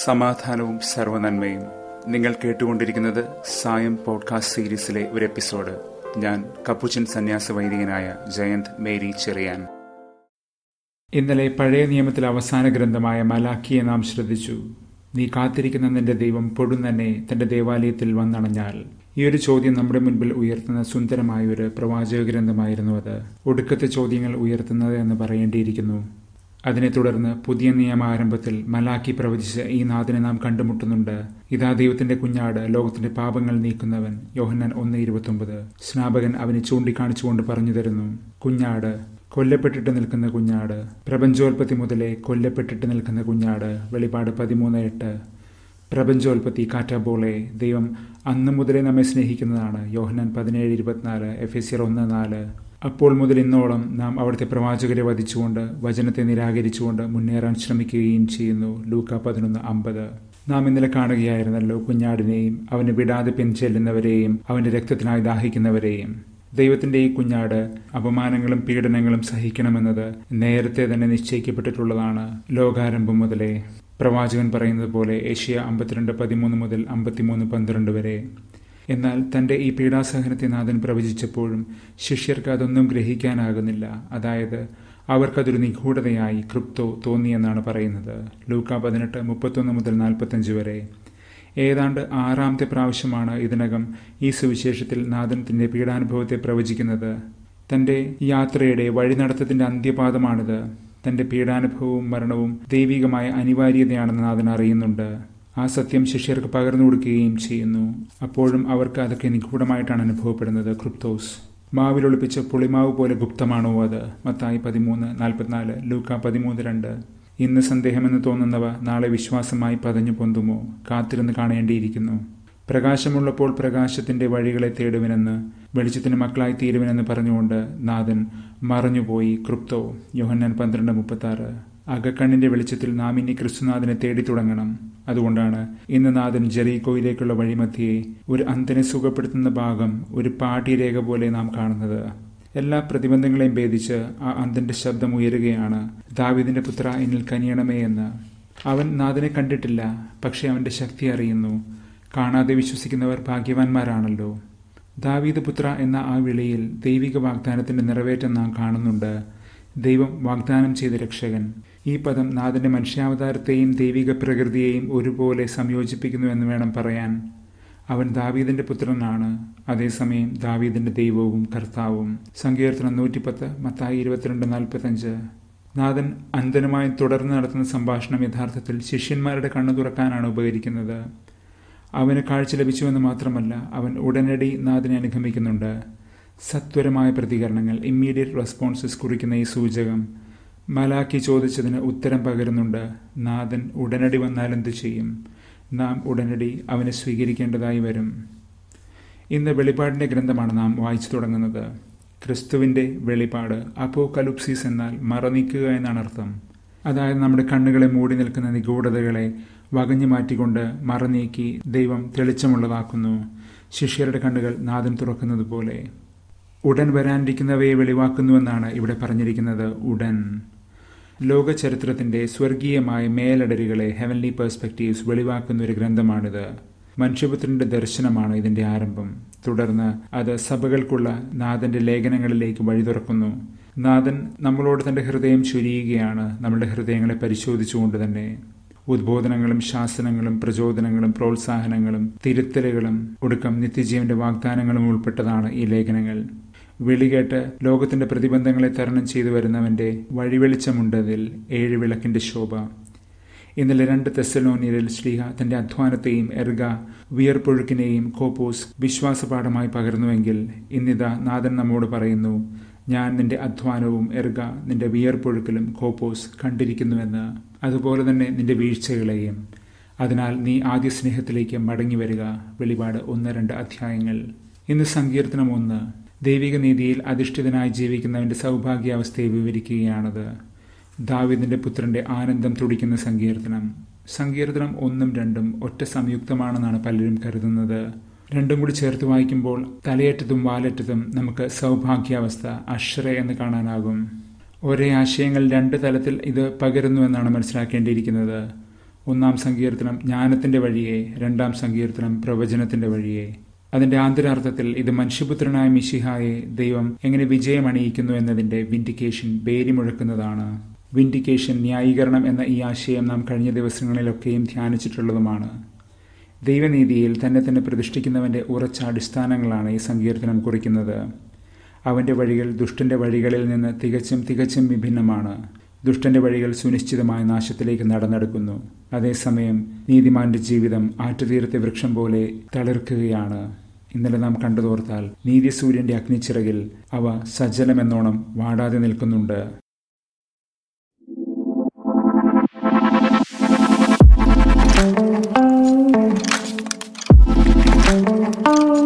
സമാധാനവും സർവനന്മയും നിങ്ങൾ കേട്ടുകൊണ്ടിരിക്കുന്നത് സായം പോഡ്കാസ്റ്റ് സീരീസിലെ ഒരു എപ്പിസോഡ് ഞാൻ കപ്പുച്ചൻ സന്യാസ വൈദികനായ ജയന്ത് മേരി ചെറിയാൻ ഇന്നലെ പഴയ നിയമത്തിലെ അവസാന ഗ്രന്ഥമായ മലാക്കിയെ നാം ശ്രദ്ധിച്ചു നീ കാത്തിരിക്കുന്ന നിന്റെ ദൈവം പൊടുന്നനെ തന്റെ ദേവാലയത്തിൽ വന്നണഞ്ഞാൽ ഈ ഒരു ചോദ്യം നമ്മുടെ മുൻപിൽ ഉയർത്തുന്ന സുന്ദരമായ ഒരു പ്രവാചക ഗ്രന്ഥമായിരുന്നു അത് ഒടുക്കത്തെ ചോദ്യങ്ങൾ ഉയർത്തുന്നത് എന്ന് പറയേണ്ടിയിരിക്കുന്നു അതിനെ തുടർന്ന് പുതിയ നിയമാരംഭത്തിൽ മലാക്കി പ്രവചിച്ച ഈ നാഥനെ നാം കണ്ടുമുട്ടുന്നുണ്ട് ഇതാ ദൈവത്തിന്റെ കുഞ്ഞാട് ലോകത്തിന്റെ പാപങ്ങൾ നീക്കുന്നവൻ യോഹന്നാൻ ഒന്ന് ഇരുപത്തൊമ്പത് സ്നാപകൻ അവനെ ചൂണ്ടിക്കാണിച്ചുകൊണ്ട് പറഞ്ഞു തരുന്നു കുഞ്ഞാട് കൊല്ലപ്പെട്ടിട്ട് നിൽക്കുന്ന കുഞ്ഞാട് പ്രപഞ്ചോൽപത്തി മുതലേ കൊല്ലപ്പെട്ടിട്ട് നിൽക്കുന്ന കുഞ്ഞാട് വെളിപാട് പതിമൂന്ന് എട്ട് പ്രപഞ്ചോൽപത്തി കാറ്റാബോളെ ദൈവം അന്ന് മുതലേ നമ്മെ സ്നേഹിക്കുന്നതാണ് യോഹനാൻ പതിനേഴ് ഇരുപത്തിനാല് എഫ് എസ് ഒന്ന് നാല് അപ്പോൾ മുതൽ ഇന്നോളം നാം അവിടുത്തെ പ്രവാചകരെ വധിച്ചുകൊണ്ട് വചനത്തെ നിരാകരിച്ചുകൊണ്ട് മുന്നേറാൻ ശ്രമിക്കുകയും ചെയ്യുന്നു ലൂക്ക പതിനൊന്ന് അമ്പത് നാം ഇന്നലെ കാണുകയായിരുന്നല്ലോ കുഞ്ഞാടിനെയും അവന് വിടാതെ പിൻചെല്ലുന്നവരെയും അവന്റെ രക്തത്തിനായി ദാഹിക്കുന്നവരെയും ദൈവത്തിന്റെ ഈ കുഞ്ഞാട് അപമാനങ്ങളും പീഡനങ്ങളും സഹിക്കണമെന്നത് നേരത്തെ തന്നെ നിശ്ചയിക്കപ്പെട്ടിട്ടുള്ളതാണ് ലോകാരംഭം മുതലേ പ്രവാചകൻ പറയുന്നത് പോലെ ഏഷ്യ അമ്പത്തിരണ്ട് പതിമൂന്ന് മുതൽ അമ്പത്തിമൂന്ന് പന്ത്രണ്ട് വരെ എന്നാൽ തന്റെ ഈ പീഡാസഹനത്തെ നാഥൻ പ്രവചിച്ചപ്പോഴും ശിഷ്യർക്ക് അതൊന്നും ഗ്രഹിക്കാനാകുന്നില്ല അതായത് അവർക്കതൊരു നിഗൂഢതയായി ക്രിപ്തോ തോന്നിയെന്നാണ് പറയുന്നത് ലൂക്ക പതിനെട്ട് മുപ്പത്തൊന്ന് മുതൽ നാൽപ്പത്തഞ്ച് വരെ ഏതാണ്ട് ആറാമത്തെ പ്രാവശ്യമാണ് ഇതിനകം ഈ സുവിശേഷത്തിൽ നാഥൻ തന്റെ പീഡാനുഭവത്തെ പ്രവചിക്കുന്നത് തന്റെ യാത്രയുടെ വഴിനടത്തത്തിന്റെ അന്ത്യപാദമാണിത് തന്റെ പീഡാനുഭവവും മരണവും ദൈവികമായ അനിവാര്യതയാണെന്ന് നാഥൻ അറിയുന്നുണ്ട് ആ സത്യം ശിഷ്യർക്ക് പകർന്നു കൊടുക്കുകയും ചെയ്യുന്നു അപ്പോഴും അവർക്ക് അതൊക്കെ നിഗൂഢമായിട്ടാണ് അനുഭവപ്പെടുന്നത് ക്രിപ്തോസ് മാവിലൊളിപ്പിച്ച പുളിമാവ് പോലെ ഗുപ്തമാണോ അത് മത്തായി പതിമൂന്ന് നാൽപ്പത്തിനാല് ലൂക്ക പതിമൂന്ന് രണ്ട് ഇന്ന് സന്ദേഹമെന്ന് തോന്നുന്നവ നാളെ വിശ്വാസമായി പതഞ്ഞു പൊന്തുമോ കാത്തിരുന്ന് കാണേണ്ടിയിരിക്കുന്നു പ്രകാശമുള്ളപ്പോൾ പ്രകാശത്തിന്റെ വഴികളെ തേടുവിനെന്ന് വെളിച്ചത്തിന് മക്കളായി തീരുവിനെന്ന് പറഞ്ഞുകൊണ്ട് നാഥൻ മറഞ്ഞുപോയി ക്രിപ്തോ യോഹന്നാൻ പന്ത്രണ്ട് മുപ്പത്തി ആറ് അകക്കണ്ണിന്റെ വെളിച്ചത്തിൽ നാം ഇനി ക്രിസ്തുനാഥനെ തേടി തുടങ്ങണം അതുകൊണ്ടാണ് ഇന്ന് നാഥൻ ജെറീകോയിലേക്കുള്ള വഴിമധ്യയെ ഒരു അന്തനെ സുഖപ്പെടുത്തുന്ന ഭാഗം ഒരു പാഠ്യരേഖ പോലെ നാം കാണുന്നത് എല്ലാ പ്രതിബന്ധങ്ങളെയും ഭേദിച്ച് ആ അന്തന്റെ ശബ്ദം ഉയരുകയാണ് ദാവിദിന്റെ പുത്ര എന്നിൽ കനിയണമേ എന്ന് അവൻ നാഥനെ കണ്ടിട്ടില്ല പക്ഷെ അവന്റെ ശക്തി അറിയുന്നു കാണാതെ വിശ്വസിക്കുന്നവർ ഭാഗ്യവാന്മാരാണല്ലോ ദാവീദ് പുത്ര എന്ന ആ വിളിയിൽ ദൈവിക വാഗ്ദാനത്തിന്റെ നിറവേറ്റം നാം കാണുന്നുണ്ട് ദൈവം വാഗ്ദാനം ചെയ്ത രക്ഷകൻ ഈ പദം നാഥന്റെ മനുഷ്യാവതാരത്തെയും ദൈവിക പ്രകൃതിയെയും ഒരുപോലെ സംയോജിപ്പിക്കുന്നു എന്ന് വേണം പറയാൻ അവൻ ദാവീദിന്റെ പുത്രനാണ് അതേസമയം ദാവീദിന്റെ ദൈവവും കർത്താവും സങ്കീർത്തനം നൂറ്റിപ്പത്ത് മത്തായി ഇരുപത്തിരണ്ട് നാൽപ്പത്തഞ്ച് നാഥൻ അന്ധനുമായി തുടർന്ന് നടത്തുന്ന സംഭാഷണം യഥാർത്ഥത്തിൽ ശിഷ്യന്മാരുടെ കണ്ണു തുറക്കാനാണ് ഉപകരിക്കുന്നത് അവന് കാഴ്ച ലഭിച്ചുവെന്ന് മാത്രമല്ല അവൻ ഉടനടി നാഥനെ അനുഗമിക്കുന്നുണ്ട് സത്വരമായ പ്രതികരണങ്ങൾ ഇമ്മീഡിയറ്റ് റെസ്പോൺസസ് കുറിക്കുന്ന ഈ സൂചകം മലാക്കി ചോദിച്ചതിന് ഉത്തരം പകരുന്നുണ്ട് നാഥൻ ഉടനടി വന്നാൽ എന്തു ചെയ്യും നാം ഉടനടി അവനെ സ്വീകരിക്കേണ്ടതായി വരും ഇന്ന് വെളിപ്പാടിന്റെ ഗ്രന്ഥമാണ് നാം വായിച്ചു തുടങ്ങുന്നത് ക്രിസ്തുവിന്റെ വെളിപാട് അപ്പോ കലുപ്സീസ് എന്നാൽ മറനീക്കുക എന്നാണ് അർത്ഥം അതായത് നമ്മുടെ കണ്ണുകളെ മൂടി നിൽക്കുന്ന നിഗൂഢതകളെ വകഞ്ഞു മാറ്റിക്കൊണ്ട് മറനീക്കി ദൈവം തെളിച്ചമുള്ളതാക്കുന്നു ശിഷ്യരുടെ കണ്ണുകൾ നാദം തുറക്കുന്നത് പോലെ ഉടൻ വരാനിരിക്കുന്നവയെ വെളിവാക്കുന്നുവെന്നാണ് ഇവിടെ പറഞ്ഞിരിക്കുന്നത് ഉടൻ ലോക ചരിത്രത്തിന്റെ സ്വർഗീയമായ മേലടരുകളെ ഹെവൻലി പെർസ്പെക്റ്റീവ്സ് വെളിവാക്കുന്ന ഒരു ഗ്രന്ഥമാണിത് മനുഷ്യപുത്രന്റെ ദർശനമാണ് ഇതിന്റെ ആരംഭം തുടർന്ന് അത് സഭകൾക്കുള്ള നാഥന്റെ ലേഖനങ്ങളിലേക്ക് വഴി തുറക്കുന്നു നാഥൻ നമ്മളോട് തന്റെ ഹൃദയം ചൊരിയുകയാണ് നമ്മുടെ ഹൃദയങ്ങളെ പരിശോധിച്ചുകൊണ്ട് തന്നെ ഉദ്ബോധനങ്ങളും ശാസനങ്ങളും പ്രചോദനങ്ങളും പ്രോത്സാഹനങ്ങളും തിരുത്തലുകളും ഒടുക്കം നിത്യജീവന്റെ വാഗ്ദാനങ്ങളും ഉൾപ്പെട്ടതാണ് ഈ ലേഖനങ്ങൾ വിളികേട്ട് ലോകത്തിന്റെ പ്രതിബന്ധങ്ങളെ തരണം ചെയ്തു വരുന്നവന്റെ വഴിവെളിച്ചമുണ്ടതിൽ ഏഴ് വിളക്കിന്റെ ശോഭ ഇന്നലെ രണ്ട് തെസലോനിയരിൽ ശ്രീഹ തന്റെ അധ്വാനത്തെയും എർഗ വിയർപ്പൊഴുക്കിനെയും കോപ്പോസ് വിശ്വാസപാഠമായി പകർന്നുവെങ്കിൽ ഇന്നിതാ നാഥൻ നമ്മോട് പറയുന്നു ഞാൻ നിന്റെ അധ്വാനവും എർഗ നിന്റെ വിയർപ്പൊഴുക്കലും കോപ്പോസ് കണ്ടിരിക്കുന്നുവെന്ന് അതുപോലെ തന്നെ നിന്റെ വീഴ്ചകളെയും അതിനാൽ നീ ആദ്യ സ്നേഹത്തിലേക്ക് മടങ്ങി വരിക വെളിപാട് ഒന്ന് രണ്ട് അധ്യായങ്ങൾ ഇന്ന് സങ്കീർത്തനം ഒന്ന് ദൈവിക നീതിയിൽ അധിഷ്ഠിതനായി ജീവിക്കുന്നവന്റെ സൗഭാഗ്യാവസ്ഥയെ വിവരിക്കുകയാണത് ദാവിദിന്റെ പുത്രന്റെ ആനന്ദം തുടിക്കുന്ന സങ്കീർത്തനം സങ്കീർത്തനം ഒന്നും രണ്ടും ഒറ്റ സംയുക്തമാണെന്നാണ് പലരും കരുതുന്നത് രണ്ടും കൂടി ചേർത്ത് വായിക്കുമ്പോൾ തലയേറ്റതും വാലറ്റതും നമുക്ക് സൗഭാഗ്യാവസ്ഥ അശ്ര എന്ന് കാണാനാകും ഒരേ ആശയങ്ങൾ രണ്ട് തലത്തിൽ ഇത് പകരുന്നുവെന്നാണ് മനസ്സിലാക്കേണ്ടിയിരിക്കുന്നത് ഒന്നാം സങ്കീർത്തനം ജ്ഞാനത്തിന്റെ വഴിയെ രണ്ടാം സങ്കീർത്തനം പ്രവചനത്തിന്റെ വഴിയെ അതിന്റെ ആന്തരാർത്ഥത്തിൽ ഇത് മനുഷ്യപുത്രനായ മിശിഹായെ ദൈവം എങ്ങനെ വിജയമണിയിക്കുന്നു എന്നതിന്റെ വിൻഡിക്കേഷൻ ബേരി മുഴക്കുന്നതാണ് വിൻഡിക്കേഷൻ ന്യായീകരണം എന്ന ഈ ആശയം നാം കഴിഞ്ഞ ദിവസങ്ങളിലൊക്കെയും ധ്യാനിച്ചിട്ടുള്ളതുമാണ് ദൈവനീതിയിൽ തന്നെ തന്നെ പ്രതിഷ്ഠിക്കുന്നവന്റെ ഉറച്ച അടിസ്ഥാനങ്ങളാണ് ഈ സങ്കീർത്തനം കുറിക്കുന്നത് അവന്റെ വഴികൾ ദുഷ്ടന്റെ വഴികളിൽ നിന്ന് തികച്ചും തികച്ചും വിഭിന്നമാണ് ദുഷ്ടന്റെ വഴികൾ സുനിശ്ചിതമായ നാശത്തിലേക്ക് നടന്നെടുക്കുന്നു അതേസമയം നീതിമാന്റെ ജീവിതം ആറ്റുതീരത്തെ വൃക്ഷം പോലെ തളിർക്കുകയാണ് ഇന്നലെ നാം കണ്ടുതോർത്താൽ നീതിസൂര്യന്റെ അഗ്നിച്ചിറകിൽ അവ സജ്ജലമെന്നോണം വാടാതെ നിൽക്കുന്നുണ്ട് thank you